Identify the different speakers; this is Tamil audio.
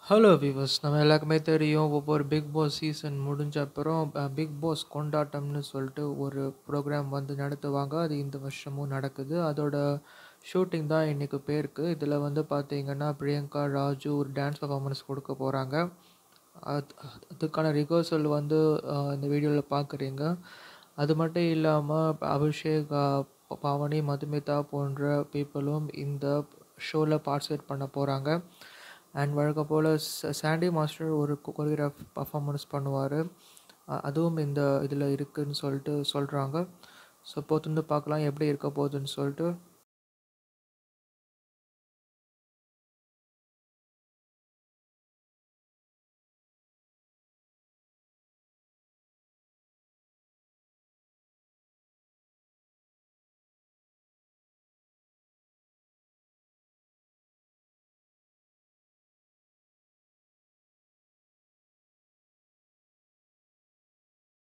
Speaker 1: ஹலோ விவர்ஸ் நம்ம எல்லாருக்குமே தெரியும் ஒவ்வொரு பிக் பாஸ் சீசன் முடிஞ்ச அப்புறம் பிக் பாஸ் கொண்டாட்டம்னு சொல்லிட்டு ஒரு ப்ரோக்ராம் வந்து நடத்துவாங்க அது இந்த வருஷமும் நடக்குது அதோட ஷூட்டிங் தான் இன்றைக்கி பேருக்கு இதில் வந்து பார்த்தீங்கன்னா பிரியங்கா ராஜு ஒரு டான்ஸ் பர்ஃபார்மன்ஸ் கொடுக்க போகிறாங்க அது அதுக்கான ரிஹர்சல் வந்து அஹ், இந்த வீடியோவில் பார்க்குறீங்க அது மட்டும் இல்லாமல் அபிஷேக் அஹ், பாவனி மதுமிதா போன்ற பீப்புளும் இந்த ஷோவில் பார்ட்டிசிபேட் பண்ண போகிறாங்க அண்ட் வழக்கம் போல் சாண்டி மாஸ்டர் ஒரு கொரியோகிராஃப் பர்ஃபார்மன்ஸ் பண்ணுவார் அதுவும் இந்த இதில் இருக்குதுன்னு சொல்லிட்டு சொல்கிறாங்க ஸோ பொறுத்து பார்க்கலாம் எப்படி இருக்க போகுதுன்னு சொல்லிட்டு